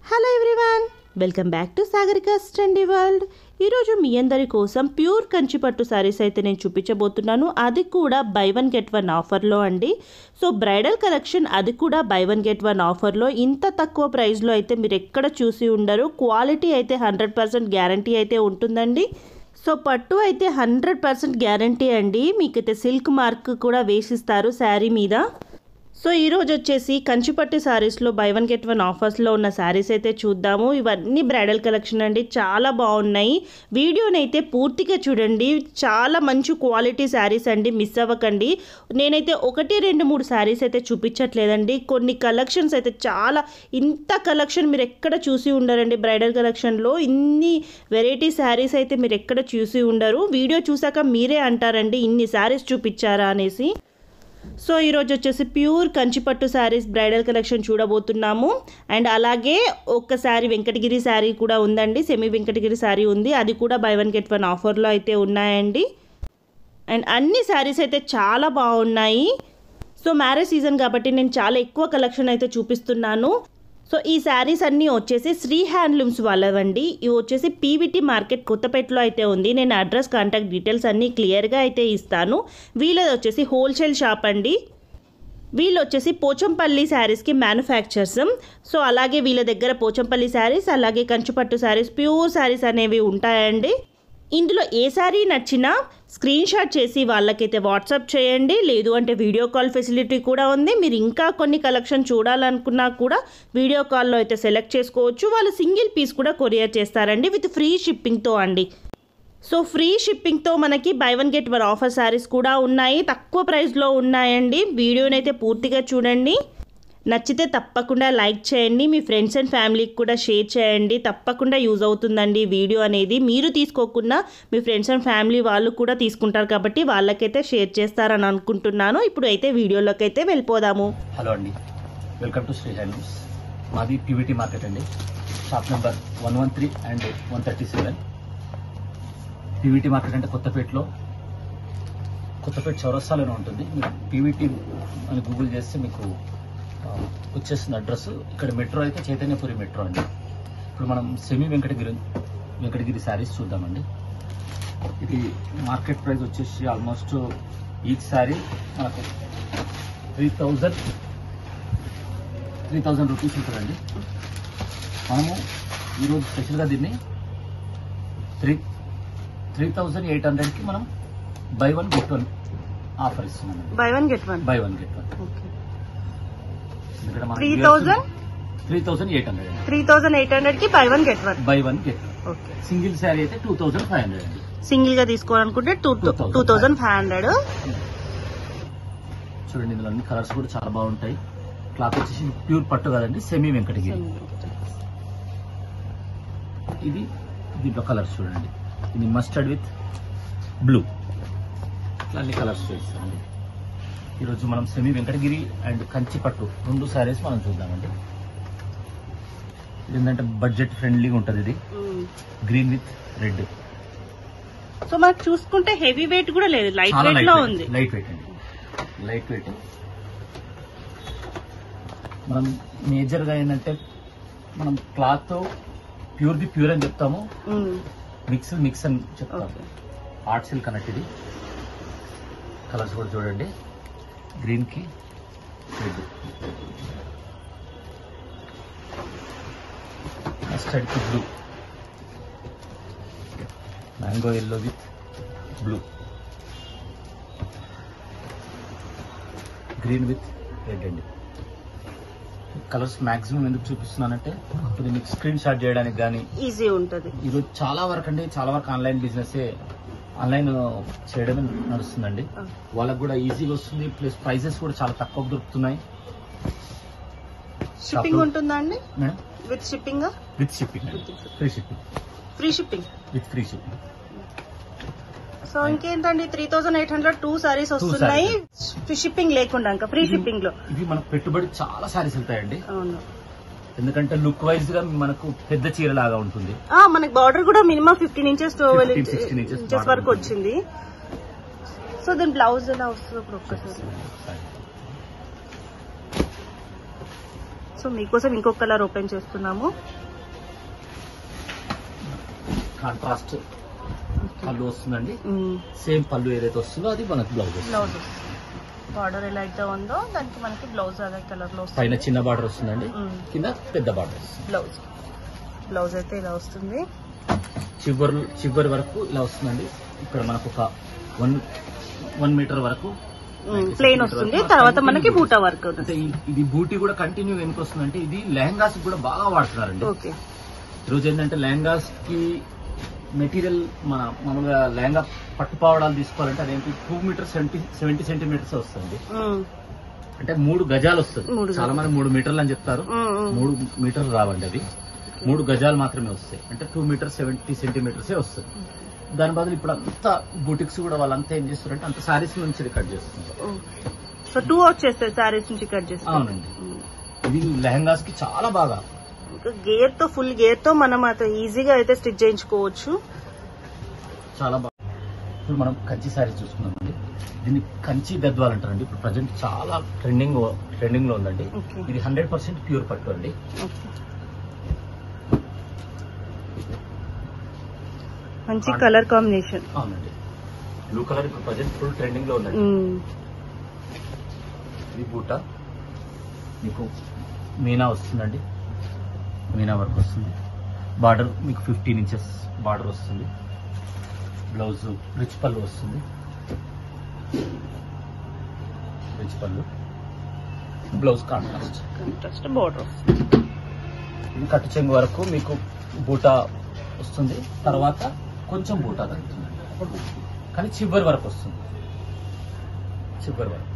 Hello everyone welcome back to Sagarika trendy world ఈరోజు మీ అందరి కోసం ప్యూర్ కంచిపట్టు శారీస్ అయితే నేను చూపించబోతున్నాను అది కూడా బై వన్ గెట్ వన్ ఆఫర్లో అండి సో బ్రైడల్ కలెక్షన్ అది కూడా బై వన్ గెట్ వన్ ఆఫర్లో ఇంత తక్కువ ప్రైస్లో అయితే మీరు ఎక్కడ చూసి ఉండరు క్వాలిటీ అయితే హండ్రెడ్ పర్సెంట్ గ్యారంటీ అయితే ఉంటుందండి సో పట్టు అయితే హండ్రెడ్ పర్సెంట్ గ్యారంటీ అండి మీకైతే సిల్క్ మార్క్ కూడా వేసిస్తారు శారీ మీద సో ఈరోజు వచ్చేసి కంచిపట్టు శారీస్లో బై వన్ గెట్ వన్ ఆఫర్స్లో ఉన్న శారీస్ అయితే చూద్దాము ఇవన్నీ బ్రైడల్ కలెక్షన్ అండి చాలా బాగున్నాయి వీడియోని అయితే పూర్తిగా చూడండి చాలా మంచి క్వాలిటీ శారీస్ అండి మిస్ అవ్వకండి నేనైతే ఒకటి రెండు మూడు శారీస్ అయితే చూపించట్లేదండి కొన్ని కలెక్షన్స్ అయితే చాలా ఇంత కలెక్షన్ మీరు ఎక్కడ చూసి ఉండరండి బ్రైడల్ కలెక్షన్లో ఇన్ని వెరైటీ శారీస్ అయితే మీరు ఎక్కడ చూసి ఉండరు వీడియో చూసాక మీరే అంటారండి ఇన్ని శారీస్ చూపించారా అనేసి సో ఈరోజు వచ్చేసి ప్యూర్ కంచిపట్టు శారీస్ బ్రైడల్ కలెక్షన్ చూడబోతున్నాము అండ్ అలాగే ఒక్క శారీ వెంకటగిరి శారీ కూడా ఉందండి సెమీ వెంకటగిరి శారీ ఉంది అది కూడా బై వన్ గెట్ వన్ ఆఫర్లో అయితే ఉన్నాయండి అండ్ అన్ని శారీస్ అయితే చాలా బాగున్నాయి సో మ్యారేజ్ సీజన్ కాబట్టి నేను చాలా ఎక్కువ కలెక్షన్ అయితే చూపిస్తున్నాను సో ఈ శారీస్ అన్నీ వచ్చేసి శ్రీ హ్యాండ్లూమ్స్ వాళ్ళవండి ఇవి వచ్చేసి పీవీటీ మార్కెట్ కొత్తపేటలో అయితే ఉంది నేను అడ్రస్ కాంటాక్ట్ డీటెయిల్స్ అన్నీ క్లియర్గా అయితే ఇస్తాను వీళ్ళది వచ్చేసి హోల్సేల్ షాప్ అండి వీళ్ళు వచ్చేసి పోచంపల్లి శారీస్కి మ్యానుఫ్యాక్చర్స్ సో అలాగే వీళ్ళ దగ్గర పోచంపల్లి శారీస్ అలాగే కంచుపట్టు శారీస్ ప్యూర్ శారీస్ అనేవి ఉంటాయండి ఇందులో ఏ శారీ నచ్చినా స్క్రీన్ షాట్ చేసి వాళ్ళకైతే వాట్సాప్ చేయండి లేదు అంటే వీడియో కాల్ ఫెసిలిటీ కూడా ఉంది మీరు ఇంకా కొన్ని కలెక్షన్ చూడాలనుకున్నా కూడా వీడియో కాల్లో అయితే సెలెక్ట్ చేసుకోవచ్చు వాళ్ళు సింగిల్ పీస్ కూడా కొరియర్ చేస్తారండి విత్ ఫ్రీ షిప్పింగ్తో అండి సో ఫ్రీ షిప్పింగ్తో మనకి buy one get one offer saris కూడా ఉన్నాయి తక్కువ ప్రైస్లో ఉన్నాయండి వీడియోనైతే పూర్తిగా చూడండి నచ్చితే తప్పకుండా లైక్ చేయండి మీ ఫ్రెండ్స్ అండ్ ఫ్యామిలీకి కూడా షేర్ చేయండి తప్పకుండా యూజ్ అవుతుందండి ఈ వీడియో అనేది మీరు తీసుకోకుండా మీ ఫ్రెండ్స్ అండ్ ఫ్యామిలీ వాళ్ళు కూడా తీసుకుంటారు కాబట్టి వాళ్ళకైతే షేర్ చేస్తారని అనుకుంటున్నాను ఇప్పుడు అయితే వీడియోలోకి అయితే వెళ్ళిపోదాము హలో అండి వెల్కమ్ టు శ్రీ హ్యాండ్లూమ్స్ మాది పీవీటీ మార్కెట్ అండి shop number one one three and one thirty seven PVT market అంటే కొత్తపేటలో కొత్తపేట చౌరస్తాలోనే ఉంటుంది మీరు పీవీటీ అని గూగుల్ చేస్తే మీకు ఆ, వచ్చేస్తుంది అడ్రస్ ఇక్కడ మెట్రో అయితే చైతన్యపురి మెట్రో అండి ఇప్పుడు మనం సెమీ వెంకటగిరి వెంకటగిరి శారీస్ చూద్దామండి ఇది మార్కెట్ ప్రైస్ వచ్చేసి ఆల్మోస్ట్ ఈచ్ శారీ మనకు three thousand three thousand rupees ఉంటుందండి మనము ఈరోజు స్పెషల్గా దీన్ని త్రీ త్రీ థౌజండ్ ఎయిట్ హండ్రెడ్కి మనం buy one get one offer ఇస్తున్నాం buy one get one buy one get one ఇక్కడ three thousand three thousand eight hundred అండి త్రీ థౌజండ్ ఎయిట్ హండ్రెడ్కి buy one get one buy one get one okay single sari అయితే two thousand five hundred అండి సింగిల్గా తీసుకోవాలనుకుంటే two two thousand five hundred చూడండి ఇందులో అన్ని కలర్స్ కూడా చాలా బాగుంటాయి క్లాత్ వచ్చేసి ప్యూర్ పట్టు కాదండి సెమీ వెంకటగిరి ఇది దీంట్లో కలర్స్ చూడండి ఇది మస్టర్డ్ విత్ బ్లూ ఇట్లా అన్ని కలర్స్ చూపిస్తామండి ఈరోజు మనం సెమీ వెంకటగిరి అండ్ కంచి పట్టు రెండు సారీస్ మనం చూద్దామండి ఇది ఏంటంటే బడ్జెట్ ఫ్రెండ్లీగా ఉంటుంది ఇది గ్రీన్ విత్ రెడ్ సో మనకు చూసుకుంటే హెవీ వెయిట్ కూడా లేదు లైట్ వెయిట్ లో ఉంది లైట్ వెయిట్ అండి లైట్ వెయిట్ మనం మేజర్ గా ఏంటంటే మనం క్లాత్ ప్యూర్ ది ప్యూర్ అని చెప్తాము మిక్స్ మిక్స్ అని చెప్తాము ఓకే ఆర్ట్ సిల్క్ అన్నట్టు ఇది కలర్స్ కూడా చూడండి గ్రీన్ కి రెడ్ మస్టర్డ్ కి blue mango yellow with blue green with red అండి కలర్స్ మాక్సిమం ఎందుకు చూపిస్తున్నానంటే ఇది మీకు స్క్రీన్ షాట్ చేయడానికి కానీ ఈజీ ఉంటది ఈరోజు చాలా వరకు అండి చాలా వరకు ఆన్లైన్ బిజినెస్ ఆన్లైన్ చేయడమే నడుస్తుందండి వాళ్ళకి కూడా ఈజీగా వస్తుంది ప్లస్ ప్రైసెస్ కూడా చాలా తక్కువ దొరుకుతున్నాయి షిప్పింగ్ ఉంటుందా అండి madam with shipping with shipping free shipping free shipping with free shipping so ఇంకేంటండి three thousand eight hundred two saris వస్తున్నాయి షిప్పింగ్ లేకుండా ఇంకా ఫ్రీ షిప్పింగ్ లో ఇవి మనకు పెట్టుబడి చాలా సారీస్ వెళ్తాయండి అవును ఎందుకంటే లుక్ వైజ్ గా మనకు పెద్ద చీర లాగా ఉంటుంది ఆ, మనకి బార్డర్ కూడా minimum fifteen inches 15, 16 inches inches border వరకు ఉంటుంది. వచ్చింది సో దీని బ్లౌజ్ ఎలా వస్తుంది ఇప్పుడు ఒక్కసారి సో మీకోసం ఇంకొక కలర్ ఓపెన్ చేస్తున్నాము కాంట్రాస్ట్ పళ్ళు వస్తుందండి సేమ్ పళ్ళు ఏదైతే వస్తుందో అది మనకు బ్లౌజ్ వస్తుంది బ్లౌజ్ బార్డర్ ఎలా అయితే ఉందో దానికి మనకి బ్లౌజ్ అదే కలర్ లో పైన వస్తుంది చిన్న బార్డర్ వస్తుందండి మ్మ్. కింద పెద్ద బార్డర్ వస్తుంది బ్లౌజ్ బ్లౌజ్ అయితే ఇలా వస్తుంది చివరి చివరి వరకు ఇలా వస్తుందండి ఇక్కడ మనకు ఒక వన్ వన్ మీటర్ వరకు ప్లేన్ వస్తుంది తర్వాత మనకి బూటా వర్క్ అంటే ఈ- ఇది బూటీ కూడా కంటిన్యూ ఎందుకు వస్తుందంటే ఇది లెహంగాస్ కూడా బాగా వాడుతున్నారండి ఓకే ఈరోజు ఏంటంటే లెహంగాస్ కి మెటీరియల్ మన మామూలుగా లెహంగా పట్టుపావడాలు తీసుకోవాలంటే అదేంటి two meter seventy seventy centimeters వస్తుంది అంటే మూడు గజాలు వస్తుంది మూడు చాలా మంది మూడు మీటర్లు అని చెప్తారు మూడు మీటర్లు రావండి అది మూడు గజాలు మాత్రమే వస్తాయి అంటే టూ మీటర్ సెవెంటీ సెంటీమీటర్సే వస్తుంది దాని బదులు ఇప్పుడు అంతా బూటిక్స్ కూడా వాళ్ళంతా ఏం చేస్తారంటే అంత సారీస్ నుంచి కట్ చేస్తున్నారు సో టూ అవుట్ చేస్తారు శారీస్ నుంచి కట్ చేస్తారు అవునండి ఇది లెహంగాస్ కి చాలా బాగా ఇంకా గేర్ తో ఫుల్ గేర్ తో మనం అయితే ఈజీగా అయితే స్టిచ్ చేయించుకోవచ్చు చాలా బాగా ఇప్పుడు మనం కంచి శారీ చూసుకున్నామండి దీన్ని కంచి గద్వాలు అంటారండి ఇప్పుడు ప్రజెంట్ చాలా ట్రెండింగ్ ట్రెండింగ్ లో ఉందండి Okay. ఇది హండ్రెడ్ పర్సెంట్ ప్యూర్ పట్టు అండి మంచి కలర్ కాంబినేషన్ అవునండి బ్లూ కలర్ ఇప్పుడు ప్రజెంట్ ఫుల్ ట్రెండింగ్ లో ఉందండి ఇది బూట మీకు మీనా వస్తుందండి మీనా వర్క్ వస్తుంది బార్డర్ మీకు ఫిఫ్టీన్ ఇంచెస్ బార్డర్ వస్తుంది బ్లౌజ్ రిచ్ పళ్ళు వస్తుంది రిచ్ పళ్ళు బ్లౌజ్ కాంట్రాస్ట్ కాంట్రాస్ట్ బార్డర్ ఇది కట్టు చెంగు వరకు మీకు బూట వస్తుంది తర్వాత కొంచెం బూట తగ్గుతుంది కానీ చివరి వరకు వస్తుంది చివరి వరకు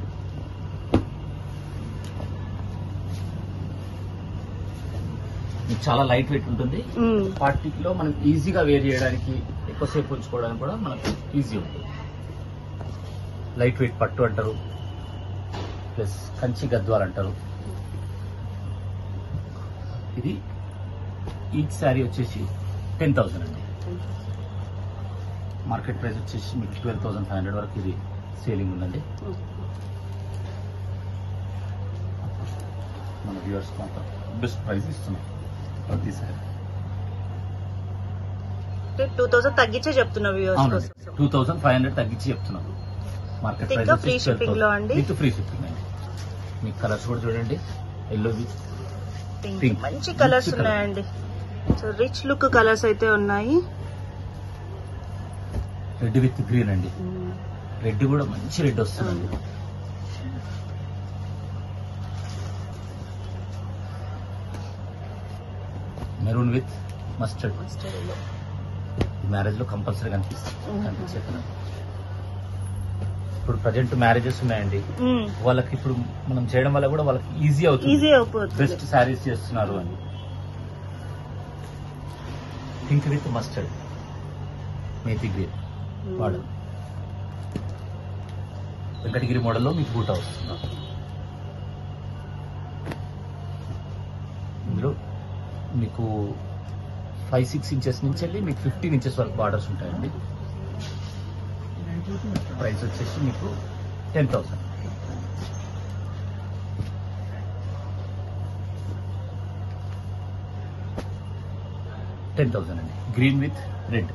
మీకు చాలా లైట్ వెయిట్ ఉంటుంది పార్టీలో మనం ఈజీగా వేర్ చేయడానికి ఎక్కువసేపు ఉంచుకోవడానికి కూడా మనకు ఈజీ ఉంటుంది లైట్ వెయిట్ పట్టు అంటారు ప్లస్ కంచి గద్వాలు అంటారు ఇది ఈచ్ శారీ వచ్చేసి టెన్ థౌసండ్ అండి మార్కెట్ ప్రైస్ వచ్చేసి మీకు ట్వెల్వ్ థౌసండ్ ఫైవ్ హండ్రెడ్ వరకు ఇది సేలింగ్ ఉందండి మన వ్యూవర్స్ మాత్రం బెస్ట్ ప్రైస్ ఇస్తున్నాం ప్రతి శారీ టూ థౌసండ్ తగ్గించే చెప్తున్నా వ్యూవర్స్ అవునండి కోసం టూ థౌసండ్ ఫైవ్ హండ్రెడ్ తగ్గించి చెప్తున్నాం మార్కెట్ ఇంకా ప్రైస్ free shipping లో అండి? విత్ ఫ్రీ షిప్పింగ్ అండి మీకు కలర్స్ కూడా చూడండి ఎల్లో విత్ పింక్ Pink. మంచి కలర్స్ మంచి colour. ఉన్నాయండి సో రిచ్ లుక్ కలర్స్ అయితే ఉన్నాయి రెడ్ విత్ గ్రీన్ అండి రెడ్ కూడా మంచి రెడ్ వస్తుందండి మెరూన్ విత్ మస్టర్డ్ మ్యారేజ్ లో కంపల్సరీ కనిపిస్తుంది Mhm. కనిపించే కలర్ ఇప్పుడు ప్రజెంట్ మ్యారేజెస్ ఉన్నాయండి వాళ్ళకి ఇప్పుడు మనం చేయడం వల్ల కూడా వాళ్ళకి ఈజీ అవుతుంది ఈజీ అయిపోతుంది బెస్ట్ శారీస్ చేస్తున్నారు అని pink with mustard methi green model Venkatagiri మోడల్లో మీకు బూట వస్తుంది ఇందులో మీకు ఫైవ్ సిక్స్ ఇంచెస్ నుంచి వెళ్ళి మీకు ఫిఫ్టీన్ ఇంచెస్ వరకు బార్డర్స్ ఉంటాయండి ప్రైస్ వచ్చేసి మీకు టెన్ థౌసండ్ టెన్ థౌసండ్ అండి green with red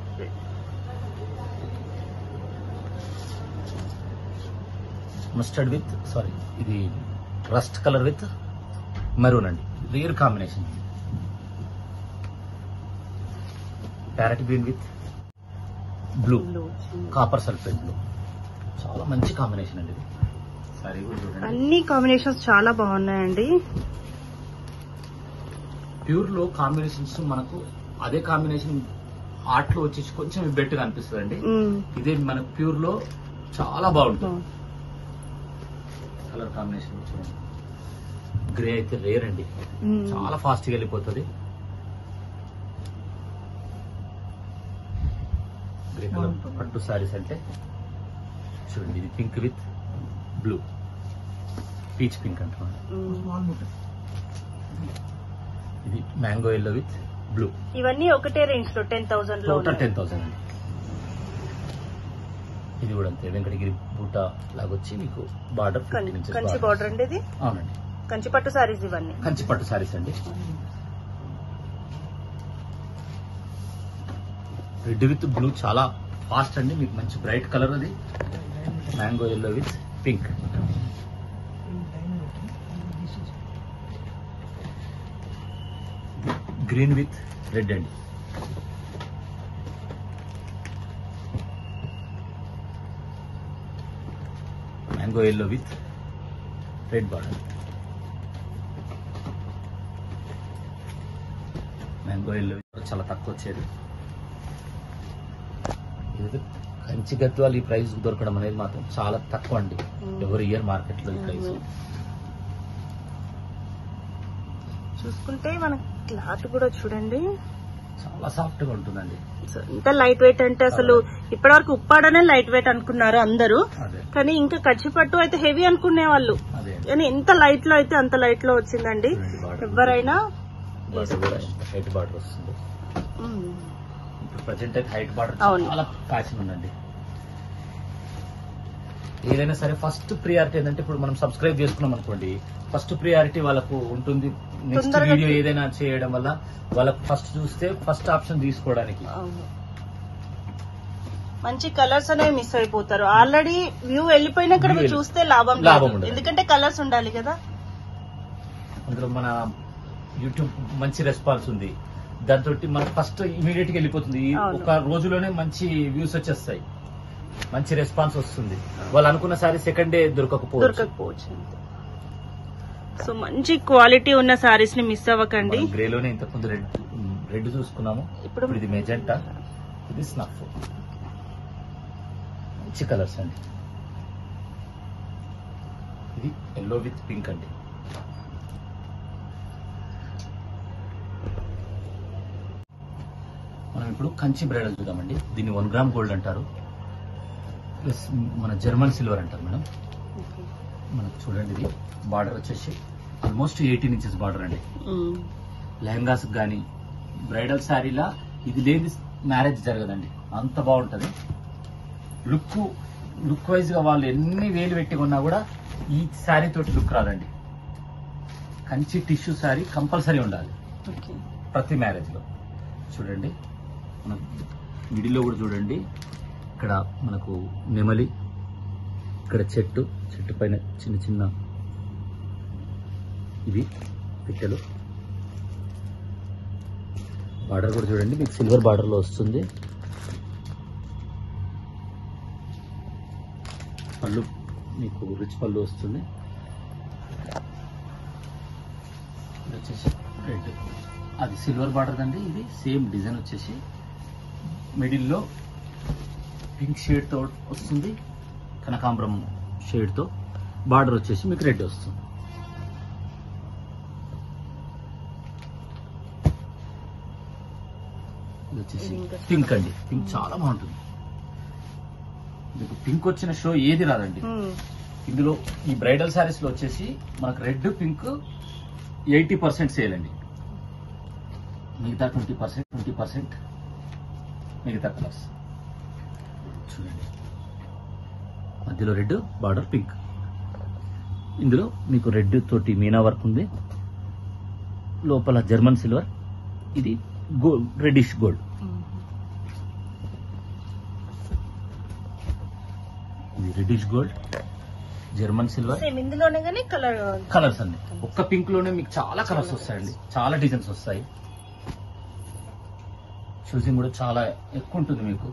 mustard with sorry ఇది రస్ట్ కలర్ విత్ మెరూన్ అండి rare combination parrot green with blue copper sulphate blue చాలా మంచి కాంబినేషన్ అండి ఇది సారీ కూడా చూడండి అన్ని కాంబినేషన్స్ చాలా బాగున్నాయండి ప్యూర్ లో కాంబినేషన్స్ మనకు అదే కాంబినేషన్ ఆర్ట్ లో వచ్చేసి కొంచెం బెట్గా అనిపిస్తుంది అండి మ్మ్. ఇదే మనకు ప్యూర్ లో చాలా బాగుంటుంది బాగుంది. కలర్ కాంబినేషన్ చూడండి గ్రే అయితే రేర్ అండి మ్మ్. చాలా ఫాస్ట్ గా వెళ్ళిపోతుంది గ్రే కలర్ పట్టు సారీస్ అంటే చూడండి ఇది pink with blue peach pink అంటున్నాను మ్మ్. ఇది మ్యాంగో ఎల్లో విత్ బ్లూ ఇవన్నీ ఒకటే రేంజ్ లో టెన్ థౌసండ్ లో టోటల్ ఉన్నాయి. టెన్ థౌసండ్ అండి ఇది కూడా అంతే వెంకటగిరి బూట లాగొచ్చి మీకు బార్డర్ కం- కంచి బార్డర్ అండి ఇది అవునండి కంచిపట్టు సారీస్ ఇవన్నీ కంచి పట్టు సారీస్ అండి రెడ్ విత్ బ్లూ చాలా ఫాస్ట్ అండి మీకు మంచి బ్రైట్ కలర్ అది mango yellow with pink green with red అండి mango yellow with red border mango yellow చాలా తక్కువ వచ్చేది ఇది కంచి గద్వాలు ఈ ప్రైస్ దొరకడం అనేది మాత్రం చాలా తక్కువ అండి ఎవరి ఇయర్ మార్కెట్ లో ఈ ప్రైస్ చూసుకుంటే మన క్లాత్ కూడా చూడండి చాలా సాఫ్ట్ గా ఉంటుందండి సో ఇంత లైట్ వెయిట్ అంటే అసలు ఇప్పటివరకు ఉప్పాడనే లైట్ వెయిట్ అనుకున్నారు అందరూ అదే కానీ ఇంకా కంచిపట్టు అయితే హెవీ అనుకునే వాళ్ళు అదే అండి. కానీ ఎంత లైట్ లో అయితే అంత లైట్ లో వచ్చిందండి చూడండి border. ఎవరైనా బార్డర్ కూడా హైట్ బార్డర్ వస్తుంది మ్మ్. ఇప్పుడు ప్రజెంట్ అయితే హైట్ బార్డర్ అవును. చాలా ఫ్యాషన్ ఉందండి ఏదైనా సరే ఫస్ట్ ప్రియారిటీ ఏంటంటే ఇప్పుడు మనం సబ్స్క్రైబ్ చేసుకున్నాం అనుకోండి ఫస్ట్ ప్రియారిటీ వాళ్ళకు ఉంటుంది నెక్స్ట్ తొందరగా వీడియో ఏదైనా చేయడం వల్ల వాళ్ళకు ఫస్ట్ చూస్తే ఫస్ట్ ఆప్షన్ తీసుకోవడానికి అవును. మంచి కలర్స్ అనేవి మిస్ అయిపోతారు ఆల్రెడీ వ్యూ వెళ్ళిపోయినాక View మీరు వెళ్ళి- చూస్తే లాభం లాభం లేదు ఉండదు. ఎందుకంటే కలర్స్ ఉండాలి కదా అందులో మన యూట్యూబ్ మంచి రెస్పాన్స్ ఉంది దాంతో మనకు ఫస్ట్ ఇమీడియట్ గా వెళ్ళిపోతుంది ఈ అవును. ఒక రోజులోనే మంచి వ్యూస్ వచ్చేస్తాయి మంచి రెస్పాన్స్ వస్తుంది వాళ్ళు అనుకున్న సారీ సెకండ్ డే దొరకకపోవచ్చు దొరకకపోవచ్చు సో మంచి క్వాలిటీ ఉన్న సారీస్ ని మిస్ అవ్వకండి గ్రే లోనే ఇంతకుముందు రెడ్ రెడ్ చూసుకున్నాము ఇప్పుడు ఇప్పుడు ఇది మెజెంటా ఇది స్నఫ్ మంచి కలర్స్ అండి ఇది ఎల్లో విత్ పింక్ అండి మనం ఇప్పుడు కంచి బ్రైడల్ చూద్దామండి దీన్ని వన్ గ్రామ్ గోల్డ్ అంటారు ప్లస్ మన జర్మన్ సిల్వర్ అంటారు మేడం మనకు చూడండి ఇది బార్డర్ వచ్చేసి ఆల్మోస్ట్ ఎయిటీన్ ఇంచెస్ బార్డర్ అండి మ్మ్. లెహంగాస్ కానీ బ్రైడల్ శారీలా ఇది లేని మ్యారేజ్ జరగదండి అంత బాగుంటది లుక్ లుక్ వైజ్ గా వాళ్ళు ఎన్ని వేలు పెట్టి కొన్నా కూడా ఈ శారీ తోటి లుక్ రాదండి కంచి టిష్యూ శారీ కంపల్సరీ ఉండాలి ఓకే ప్రతి మ్యారేజ్ లో చూడండి మన మిడిల్లో కూడా చూడండి ఇక్కడ మనకు నెమలి ఇక్కడ చెట్టు చెట్టు పైన చిన్న చిన్న ఇవి పిట్టలు బార్డర్ కూడా చూడండి మీకు సిల్వర్ బార్డర్ లో వస్తుంది పళ్ళు మీకు రిచ్ పళ్ళు వస్తుంది ఇది వచ్చేసి రెడ్ అది సిల్వర్ బార్డర్ అండి ఇది సేమ్ డిజైన్ వచ్చేసి మిడిల్లో పింక్ షేడ్ తో వస్తుంది కనకాంబరం షేడ్ తో బార్డర్ వచ్చేసి మీకు రెడ్ వస్తుంది ఇది వచ్చేసి ఇంకా పింక్ అండి పింక్ చాలా బాగుంటుంది మీకు పింక్ వచ్చిన షో ఏది రాదండి మ్మ్. ఇందులో ఈ బ్రైడల్ శారీస్ లో వచ్చేసి మనకు red pink eighty percent sale అండి మిగతా ట్వంటీ పర్సెంట్ ట్వంటీ పర్సెంట్ మిగతా కలర్స్ చూడండి మధ్యలో రెడ్ బార్డర్ పింక్ ఇందులో మీకు రెడ్ తోటి మీనా వర్క్ ఉంది లోపల జర్మన్ సిల్వర్ ఇది గోల్డ్ రెడ్డిష్ గోల్డ్ మ్మ్. ఇది reddish gold German silver same ఇందులోనే కానీ కలర్ కలర్స్ అండి ఒక్క పింక్ లోనే మీకు చాలా కలర్స్ వస్తాయండి చాలా డిజైన్స్ వస్తాయి చూసింగ్ కూడా చాలా ఎక్కువ ఉంటుంది మీకు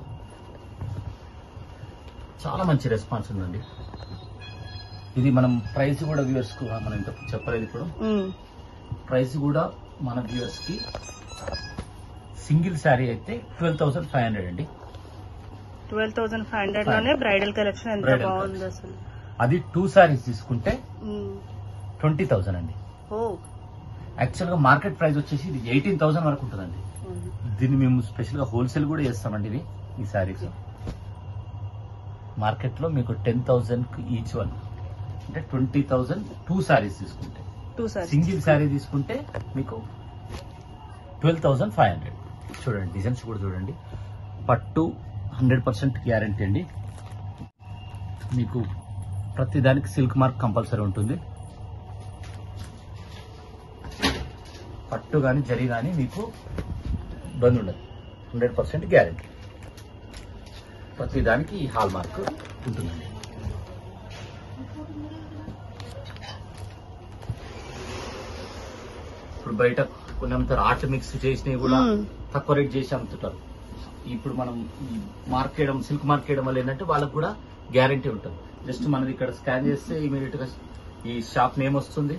చాలా మంచి రెస్పాన్స్ ఉందండి ఇది మనం ప్రైస్ కూడా వ్యూవర్స్ కు మనం ఇంత చెప్పలేదు ఇప్పుడు ప్రైస్ కూడా మన వ్యూవర్స్ కి సింగిల్ శారీ అయితే ట్వెల్వ్ థౌసండ్ ఫైవ్ హండ్రెడ్ అండి ట్వెల్వ్ థౌసండ్ ఫైవ్ హండ్రెడ్ లోనే బ్రైడల్ కలెక్షన్ ఎంత Bridal బాగుంది అసలు అది టూ శారీస్ తీసుకుంటే మ్మ్. ట్వంటీ థౌసండ్ అండి ఓ యాక్చువల్ గా మార్కెట్ ప్రైస్ వచ్చేసి ఇది ఎయిటీన్ థౌసండ్ వరకు ఉంటుందండి మ్మ్. దీన్ని మేము స్పెషల్ గా హోల్సేల్ కూడా చేస్తామండి ఇవి ఈ శారీస్ మార్కెట్ లో మీకు టెన్ థౌసండ్ ఈచ్ వన్ అంటే ట్వంటీ థౌసండ్ టూ శారీస్ తీసుకుంటే టూ సార్ సింగిల్ శారీ తీసుకుంటే మీకు ట్వెల్వ్ థౌసండ్ ఫైవ్ హండ్రెడ్ చూడండి డిజైన్స్ కూడా చూడండి పట్టు హండ్రెడ్ పర్సెంట్ గ్యారంటీ అండి మీకు ప్రతి దానికి సిల్క్ మార్క్ కంపల్సరీ ఉంటుంది పట్టు కానీ జరి కానీ మీకు బంద్ ఉండదు హండ్రెడ్ పర్సెంట్ గ్యారెంటీ ప్రతి దానికి ఈ హాల్ మార్క్ ఉంటుందండి ఇప్పుడు బయట కొన్ని అమ్ముతారు ఆర్ట్ మిక్స్ చేసినవి కూడా మ్మ్. తక్కువ రేట్ చేసి అమ్ముతుంటారు ఇప్పుడు మనం ఈ మార్క్ చేయడం సిల్క్ మార్క్ చేయడం వల్ల ఏంటంటే వాళ్ళకు కూడా గ్యారంటీ ఉంటుంది జస్ట్ మనది ఇక్కడ స్కాన్ చేస్తే ఇమీడియట్ గా ఈ షాప్ నేమ్ వస్తుంది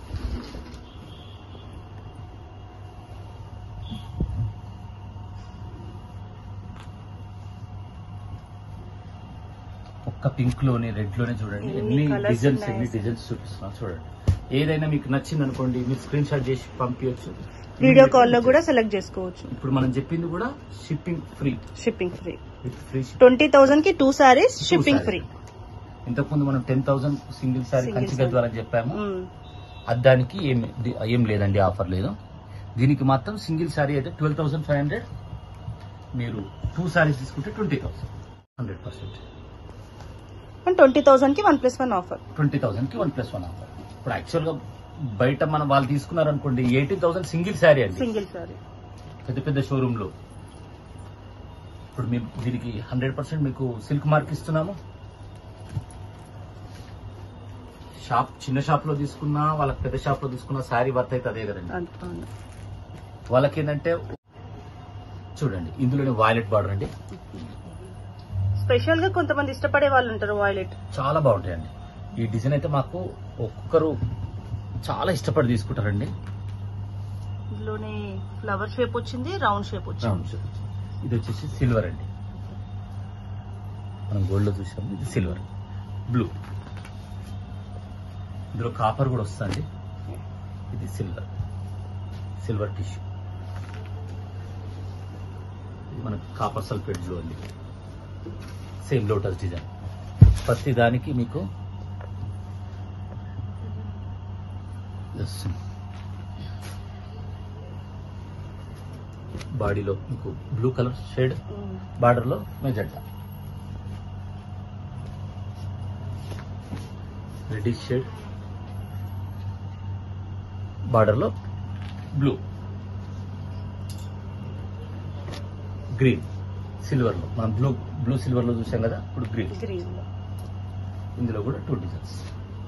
ఒక్క పింక్ లోనే రెడ్ లోనే చూడండి ఎన్ని ఎన్ని colours డిజైన్స్ ఉన్నాయి ఎన్ని అసలు. డిజైన్స్ చూపిస్తున్నా చూడండి ఏదైనా మీకు నచ్చింది అనుకోండి మీరు స్క్రీన్ షాట్ చేసి పంపించచ్చు వీడియో కాల్ లో కూడా సెలెక్ట్ చేసుకోవచ్చు ఇప్పుడు మనం చెప్పింది కూడా shipping free shipping free with free twenty thousand కి టూ సారీస్ షిప్పింగ్ ఫ్రీ ఇంతకుముందు మనం ten thousand single sari Single Kanchi saree. ద్వారా చెప్పాము అది దానికి ఏం ది- ఏం లేదండి ఆఫర్ లేదు దీనికి మాత్రం సింగిల్ సారీ అయితే ట్వెల్వ్ థౌసండ్ ఫైవ్ హండ్రెడ్ మీరు టూ సారీస్ తీసుకుంటే twenty thousand hundred percent twenty thousand కి one plus one offer twenty thousand కి వన్ ప్లస్ వన్ ఆఫర్ ఇప్పుడు యాక్చువల్ గా బయట మనం వాళ్ళు తీసుకున్నారనుకోండి ఎయిటీన్ థౌసండ్ సింగిల్ సారీ అండి సింగిల్ సారీ పెద్ద పెద్ద షోరూమ్ లో ఇప్పుడు మేము దీనికి హండ్రెడ్ పర్సెంట్ మీకు సిల్క్ మార్క్ ఇస్తున్నాము షాప్ చిన్న షాప్ లో తీసుకున్నా వాళ్ళకి పెద్ద షాప్ లో తీసుకున్నా శారీ వర్త్ అయితే అదే కదండి వాళ్ళకి ఏంటంటే చూడండి ఇందులోనే వాయిలెట్ బార్డర్ అండి స్పెషల్ గా కొంతమంది ఇష్టపడే వాళ్ళు ఉంటారు వాయిలెట్ చాలా బాగుంటాయండి ఈ డిజైన్ అయితే మాకు ఒక్కొక్కరు చాలా ఇష్టపడి తీసుకుంటారండి ఇందులోనే ఫ్లవర్ షేప్ వచ్చింది రౌండ్ షేప్ వచ్చింది రౌండ్ షేప్. ఇది వచ్చేసి సిల్వర్ అండి మనం గోల్డ్ లో చూసాము ఇది సిల్వర్ బ్లూ ఇందులో కాపర్ కూడా వస్తుంది ఇది సిల్వర్ సిల్వర్ టిష్యూ ఇది మనకు కాపర్ సల్ఫేట్ బ్లూ అండి సేమ్ లోటస్ డిజైన్ ప్రతి దానికి మీకు బాడీలో మీకు బ్లూ కలర్ షేడ్ బార్డర్ లో మెజెంటా రెడ్డిష్ షేడ్ బార్డర్ లో బ్లూ గ్రీన్ సిల్వర్ లో మనం బ్లూ బ్లూ సిల్వర్ లో చూసాం కదా ఇప్పుడు గ్రీన్ గ్రీన్ ఇందులో కూడా టూ డిజైన్స్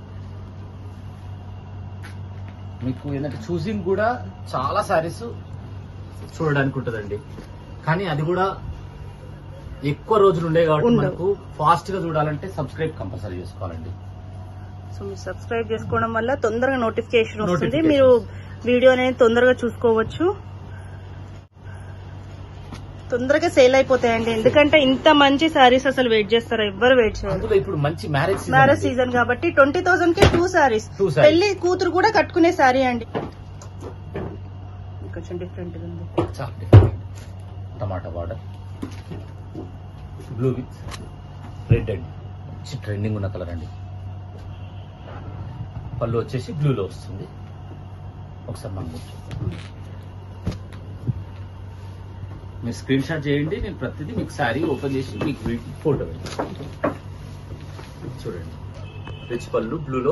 మీకు ఏంటంటే చూసింగ్ కూడా చాలా సారీస్ చూడడానికి ఉంటుందండి కానీ అది కూడా ఎక్కువ రోజులు ఉండే కాబట్టి ఉండవు. మనకు ఫాస్ట్ గా చూడాలంటే సబ్స్క్రైబ్ కంపల్సరీ చేసుకోవాలండి సో మీరు సబ్స్క్రైబ్ చేసుకోవడం వల్ల తొందరగా నోటిఫికేషన్ వస్తుంది Notification. మీరు వీడియో అనేది తొందరగా చూసుకోవచ్చు తొందరగా సేల్ అయిపోతాయండి ఎందుకంటే ఇంత మంచి సారీస్ అసలు వెయిట్ చేస్తారా ఎవ్వరు వెయిట్ చేయరు అందులో ఇప్పుడు మంచి మ్యారేజ్ మ్యారేజ్ సీజన్ కాబట్టి ట్వంటీ థౌసండ్ కి టూ సారీస్ Two sarees. పెళ్లి కూతురు కూడా కట్టుకునే సారీ అండి కొంచెం డిఫరెంట్ ఉంది చాలా different. టమాటా బార్డర్ బ్లూ విత్ రెడ్ అండి మంచి ట్రెండింగ్ ఉన్న కలర్ అండి పళ్ళు వచ్చేసి బ్లూలో వస్తుంది ఒకసారి మనం కూర్చోండి. మీరు స్క్రీన్ షాట్ చేయండి నేను ప్రతిదీ మీకు శారీ ఓపెన్ చేసి మీకు ఫోటో పెడతాను చూడండి రిచ్ పళ్ళు బ్లూలో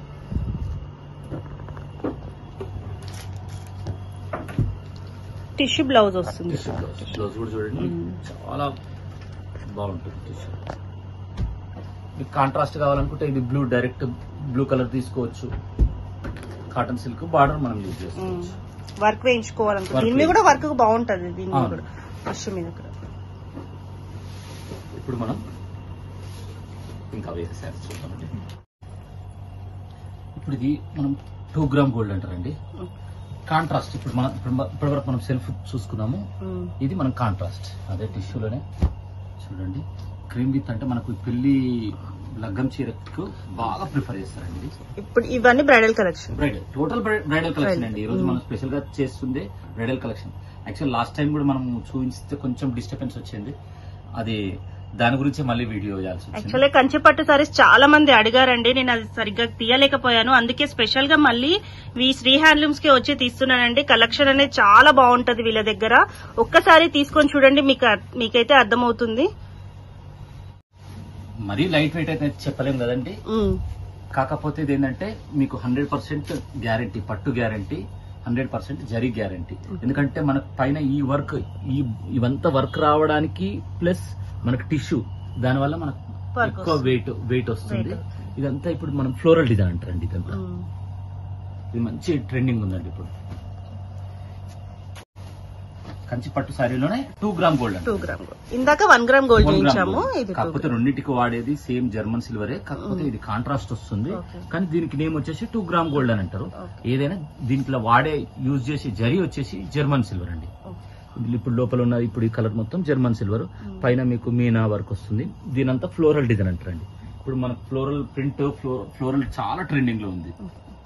టిష్యూ బ్లౌజ్ వస్తుంది టిష్యూ బ్లౌజ్ బ్లౌజ్ కూడా చూడండి మ్మ్. చాలా బాగుంటుంది టిష్యూ మీకు కాంట్రాస్ట్ కావాలనుకుంటే ఇది బ్లూ డైరెక్ట్ బ్లూ కలర్ తీసుకోవచ్చు కాటన్ సిల్క్ బార్డర్ మనం యూజ్ చేసుకోవచ్చు వర్క్ వేయించుకోవాలనుకో Work దీని మీద కూడా వర్క్ బాగుంటది దీని మీద అవును. కూడా టిష్యూ మీద కూడా ఇప్పుడు మనం ఇంకా వేరే శారీస్ చూద్దామండి ఇప్పుడు ఇది మనం టూ గ్రామ్ గోల్డ్ అంటారండి కాంట్రాస్ట్ ఇప్పుడు మనం ఇప్పుడు- ఇప్పటివరకు మనం సెల్ఫ్ చూసుకున్నాము మ్మ్. ఇది మనం కాంట్రాస్ట్ అదే టిష్యూలోనే చూడండి క్రీమ్ విత్ అంటే మనకు పెళ్లి లగ్గం చీరకు బాగా ప్రిఫర్ చేస్తారండి ఇది ఇప్పుడు ఇవన్నీ bridal collection bridal total bridal collection అండి ఈ రోజు Mm. మనం స్పెషల్ గా చేస్తుంది bridal collection actual last time కూడా మనం చూపిస్తే కొంచెం డిస్టర్బెన్స్ వచ్చింది అది దాని గురించి మళ్ళీ వీడియో చేయాల్సి వచ్చింది యాక్చువల్లీ కంచిపట్టు సారీస్ చాలా మంది అడిగారండి నేను అది సరిగ్గా తీయలేకపోయాను అందుకే స్పెషల్ గా మళ్ళీ ఈ శ్రీ హ్యాండ్లూమ్స్ కి వచ్చి తీస్తున్నానండి కలెక్షన్ అనేది చాలా బాగుంటది వీళ్ళ దగ్గర ఒక్కసారి తీసుకొని చూడండి మీకు అర్- మీకైతే అర్థమవుతుంది మరీ లైట్ వెయిట్ అయితే చెప్పలేం కదండి మ్మ్. కాకపోతే ఇది ఏంటంటే మీకు హండ్రెడ్ పర్సెంట్ గ్యారంటీ పట్టు guarantee hundred percent zari guarantee ఎందుకంటే మనకు పైన ఈ వర్క్ ఈ ఇవంతా వర్క్ రావడానికి ప్లస్ మనకు టిష్యూ దానివల్ల మనకు Work ఎక్కువ వస్తుంది. వెయిట్ వెయిట్ వస్తుంది Weight ఇదంతా ఇప్పుడు మనం ఫ్లోరల్ డిజైన్ అంటారండి ఇదంతా మ్మ్. ఇది మంచి ట్రెండింగ్ ఉందండి ఇప్పుడు కంచి పట్టు శారీలోనే టూ గ్రామ్ గోల్డ్ అండి టూ గ్రామ్ గోల్డ్ ఇందాక one gram gold One gram చేయించాము gold. ఇది టూ కాకపోతే రెండింటికి వాడేది సేమ్ జర్మన్ సిల్వరే కాకపోతే ఇది కాంట్రాస్ట్ వస్తుంది Okay. కానీ దీనికి నేమ్ వచ్చేసి టూ గ్రామ్ గోల్డ్ అని అంటారు Okay. ఏదైనా దీంట్లో వాడే యూజ్ చేసే జరీ వచ్చేసి జర్మన్ సిల్వర్ అండి ఇది ఇప్పుడు లోపల ఉన్న ఇప్పుడు ఈ కలర్ మొత్తం జర్మన్ సిల్వర్ పైన మీకు మీనా వర్క్ వస్తుంది దీనంతా ఫ్లోరల్ డిజైన్ అంటారండి ఇప్పుడు మనకు ఫ్లోరల్ ప్రింట్ ఫ్లోరల్ చాలా ట్రెండింగ్ లో ఉంది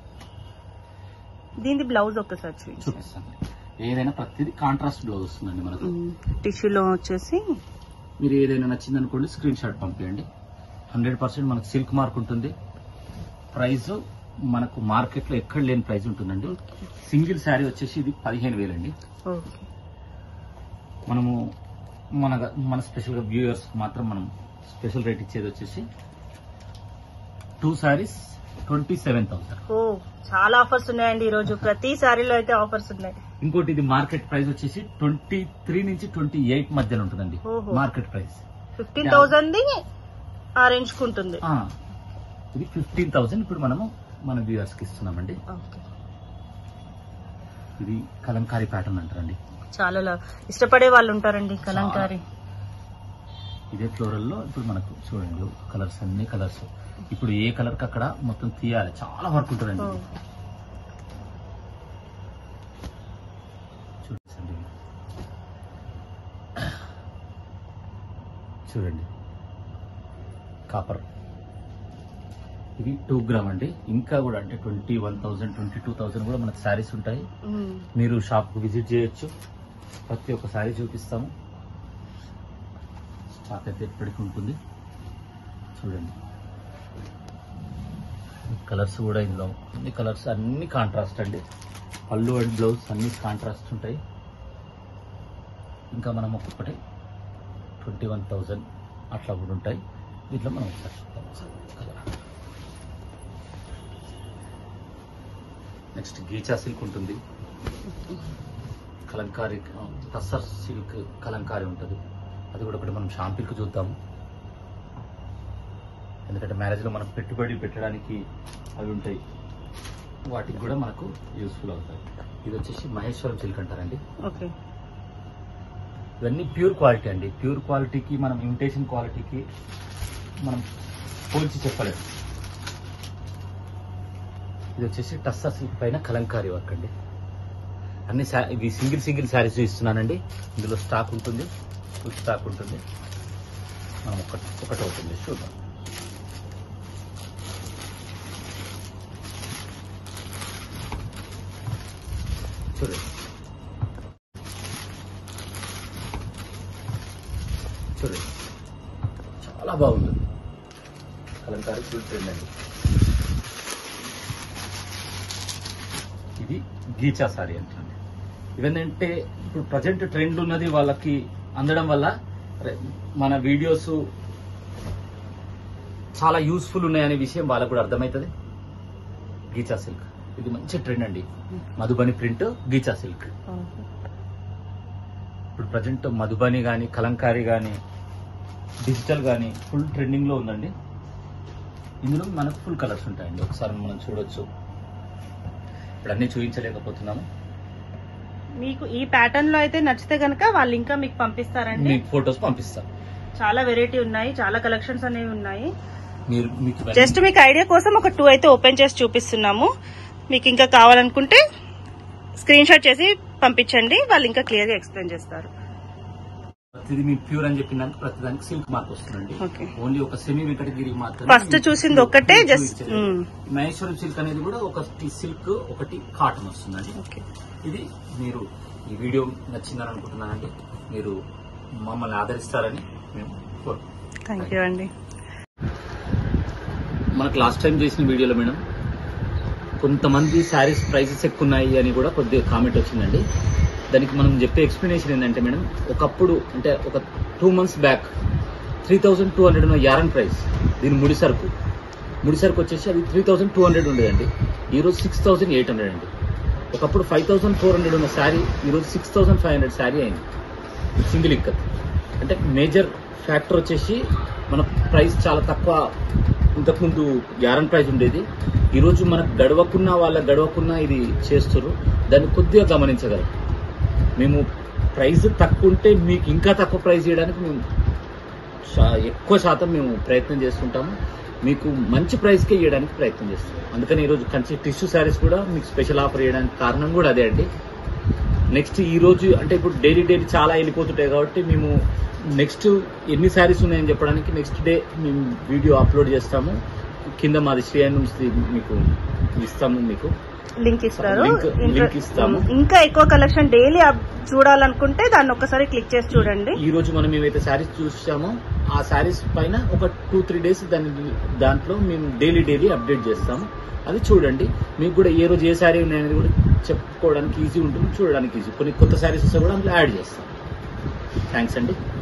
దీని బ్లౌజ్ ఒక్కసారి చూపించు చూపిస్తాను ఏదైనా ప్రతిదీ కాంట్రాస్ట్ బ్లౌజ్ వస్తుందండి మనకు టిష్యూలో వచ్చేసి మీరు ఏదైనా నచ్చింది అనుకోండి స్క్రీన్ షాట్ పంపించండి హండ్రెడ్ పర్సెంట్ మనకు సిల్క్ మార్క్ ఉంటుంది ప్రైస్ మనకు మార్కెట్ లో ఎక్కడ లేని ప్రైస్ ఉంటుందండి సింగిల్ శారీ వచ్చేసి ఇది పదిహేను వేలండి ఓకే మనము మన మన స్పెషల్ గా వ్యూయర్స్ మాత్రం మనం స్పెషల్ రేట్ ఇచ్చేది వచ్చేసి two sarees twenty seven thousand ఓ చాలా ఆఫర్స్ ఉన్నాయండి ఈ రోజు ప్రతి సారీలో అయితే ఆఫర్స్ ఉన్నాయి ఇంకోటి ఇది మార్కెట్ ప్రైస్ వచ్చేసి ట్వంటీ త్రీ నుంచి ట్వంటీ ఎయిట్ మధ్యలో ఉంటుందండి ఓహో. మార్కెట్ ప్రైస్ ఫిఫ్టీన్ థౌసండ్ ది ఆ రేంజ్ కుంటుంది ఆ, ఇది ఫిఫ్టీన్ థౌసండ్ ఇప్పుడు మనము మన వ్యూయర్స్ కి ఇస్తున్నామండి ఓకే ఇది కలంకారీ ప్యాటర్న్ అంటారండి చాలా లా- ఇష్టపడే వాళ్ళు ఉంటారండి కలంకారీ ఇదే ఫ్లోరల్ లో ఇప్పుడు మనకు చూడండి కలర్స్ అన్ని కలర్స్ ఇప్పుడు ఏ కలర్ కి అక్కడ మొత్తం తీయాలి చాలా వర్క్ ఉంటుందండి ఓ. ఇది. చూడండి చూడండి కాపర్ ఇది టూ గ్రామ్ అండి ఇంకా కూడా అంటే twenty one thousand twenty two thousand కూడా మనకు శారీస్ ఉంటాయి మ్మ్. మీరు షాప్ కు విజిట్ చేయొచ్చు ప్రతి ఒక్క శారీ చూపిస్తాము స్టాక్ అయితే ఎప్పటికీ ఉంటుంది చూడండి కలర్స్ కూడా ఇందులో అన్ని కలర్స్ అన్ని కాంట్రాస్ట్ అండి పళ్ళు అండ్ బ్లౌజ్ అన్ని కాంట్రాస్ట్ ఉంటాయి ఇంకా మనం ఒక్కొక్కటి ట్వంటీ వన్ థౌజండ్ అట్లా కూడా ఉంటాయి దీంట్లో మనం ఒకసారి చూద్దాం ఒకసారి కలర్ నెక్స్ట్ గీచా సిల్క్ ఉంటుంది కలంకారీ టస్సర్ సిల్క్ కలంకారీ ఉంటుంది అది కూడా ఒకటి మనం షాంపిల్కి చూద్దాము ఎందుకంటే మ్యారేజ్లో మనం పెట్టుబడి పెట్టడానికి అవి ఉంటాయి వాటికి కూడా మనకు యూస్ఫుల్ అవుతాయి ఇది వచ్చేసి మహేశ్వరం సిల్క్ అంటారండి ఓకే ఇవన్నీ ప్యూర్ క్వాలిటీ అండి ప్యూర్ క్వాలిటీకి మనం ఇమిటేషన్ క్వాలిటీకి మనం పోల్చి చెప్పలేము ఇది వచ్చేసి టస్సా సిల్క్ పైన కలంకారీ వర్క్ అండి అన్ని శా- ఇవి సింగిల్ సింగిల్ శారీస్ ఇస్తున్నానండి ఇందులో స్టాక్ ఉంటుంది ఫుల్ స్టాక్ ఉంటుంది మనం ఒకటి ఒకటి అవుతుంది చూద్దాం చూడండి చూడండి చాలా బాగుంది కలంకారీ ఫుల్ ట్రెండ్ అండి ఇది గీచా సారీ అంటండి ఇవేంటంటే ఇప్పుడు ప్రజెంట్ ట్రెండ్ ఉన్నది వాళ్ళకి అందడం వల్ల రె- మన వీడియోస్ చాలా యూస్ఫుల్ ఉన్నాయనే విషయం వాళ్ళకు కూడా అర్థమవుతుంది గీచా సిల్క్ ఇది మంచి ట్రెండ్ అండి మధుబని ప్రింట్ గీచా సిల్క్ ఇప్పుడు ప్రజెంట్ మధుబని కానీ కలంకారీ కానీ డిజిటల్ కానీ ఫుల్ ట్రెండింగ్ లో ఉందండి ఇందులో మనకు ఫుల్ కలర్స్ ఉంటాయండి ఒకసారి మనం చూడొచ్చు ఇప్పుడు అన్ని చూపించలేకపోతున్నాము మీకు ఈ ప్యాటర్న్ లో అయితే నచ్చితే గనక వాళ్ళు ఇంకా మీకు పంపిస్తారండి మీకు ఫొటోస్ పంపిస్తాను చాలా వెరైటీ ఉన్నాయి చాలా కలెక్షన్స్ అనేవి ఉన్నాయి మీరు మీకు జస్ట్ మీకు ఐడియా కోసం ఒక టూ అయితే ఓపెన్ చేసి చూపిస్తున్నాము మీకు ఇంకా కావాలనుకుంటే స్క్రీన్ షాట్ చేసి పంపించండి వాళ్ళు ఇంకా క్లియర్ గా ఎక్స్ప్లెయిన్ చేస్తారు ప్రతిదీ మీకు ప్యూర్ అని చెప్పినాక ప్రతిదానికి సిల్క్ మార్క్ వస్తుందండి ఓకే ఓన్లీ ఒక సెమీ వెంకటగిరి మాత్రమే ఫస్ట్ చూసింది ఒక్కటే జస్ట్ మహేశ్వరం సిల్క్ అనేది కూడా ఒకటి సిల్క్ ఒకటి కాటన్ వస్తుందండి ఓకే ఇది మీరు ఈ వీడియో నచ్చిందని అనుకుంటున్నానండి మీరు మమ్మల్ని ఆదరిస్తారని మేము కోరుకుంటున్నాం థ్యాంక్ యూ అండి మనకు లాస్ట్ టైం చేసిన వీడియోలో మేడం కొంతమంది శారీస్ ప్రైసెస్ ఎక్కువ ఉన్నాయి అని కూడా కొద్దిగా కామెంట్ వచ్చిందండి దానికి మనం చెప్పే ఎక్స్ప్లెనేషన్ ఏంటంటే మేడం ఒకప్పుడు అంటే ఒక two months back three thousand two hundred ఉన్న యారన్ ప్రైస్ దీని ముడి సరుకు ముడి సరుకు వచ్చేసి అది త్రీ థౌజండ్ టూ హండ్రెడ్ ఉండేదండి ఈరోజు సిక్స్ థౌజండ్ ఎయిట్ హండ్రెడ్ అండి ఒకప్పుడు ఫైవ్ థౌసండ్ ఫోర్ హండ్రెడ్ ఉన్న శారీ ఈరోజు six thousand five hundred saree అయింది సింగిల్ ఇక్కత్ అంటే మేజర్ ఫ్యాక్టర్ వచ్చేసి మన ప్రైస్ చాలా తక్కువ ఇంతకుముందు గ్యారెంట్ ప్రైస్ ఉండేది ఈరోజు మనకు గడవకున్నా వాళ్ళ గడవకున్నా ఇది చేస్తారు దాన్ని కొద్దిగా గమనించగలం మేము ప్రైస్ తక్కువ ఉంటే మీకు ఇంకా తక్కువ ప్రైస్ చేయడానికి మేము చా- ఎక్కువ శాతం మేము ప్రయత్నం చేస్తుంటాము మీకు మంచి ప్రైస్కే ఇవ్వడానికి ప్రయత్నం చేస్తాం అందుకని ఈరోజు కంచి టిష్యూ శారీస్ కూడా మీకు స్పెషల్ ఆఫర్ చేయడానికి కారణం కూడా అదే అండి నెక్స్ట్ ఈ రోజు అంటే ఇప్పుడు డైలీ డైలీ చాలా వెళ్ళిపోతుంటాయి కాబట్టి మేము నెక్స్ట్ ఎన్ని శారీస్ ఉన్నాయని చెప్పడానికి నెక్స్ట్ డే మేము వీడియో అప్లోడ్ చేస్తాము కింద మాది శ్రీ నుంచి మీకు ఇస్తాము మీకు లింక్ ఇస్తారు Link- ఇంట్ర- link ఇస్తాము. ఇంకా ఎక్కువ కలెక్షన్ డైలీ చూడాలనుకుంటే దాన్ని ఒకసారి క్లిక్ చేసి చూడండి ఈ రోజు మనం ఏవైతే శారీస్ చూసామో ఆ శారీస్ పైన ఒక టూ త్రీ డేస్ దాని దాంట్లో మేము డైలీ డైలీ అప్డేట్ చేస్తాము అది చూడండి మీకు కూడా ఏ రోజు ఏ శారీ ఉన్నాయనేది కూడా చెప్పుకోవడానికి ఈజీ ఉంటుంది చూడడానికి ఈజీ కొన్ని కొత్త శారీస్ వస్తే కూడా అందులో యాడ్ చేస్తాం థ్యాంక్స్ అండి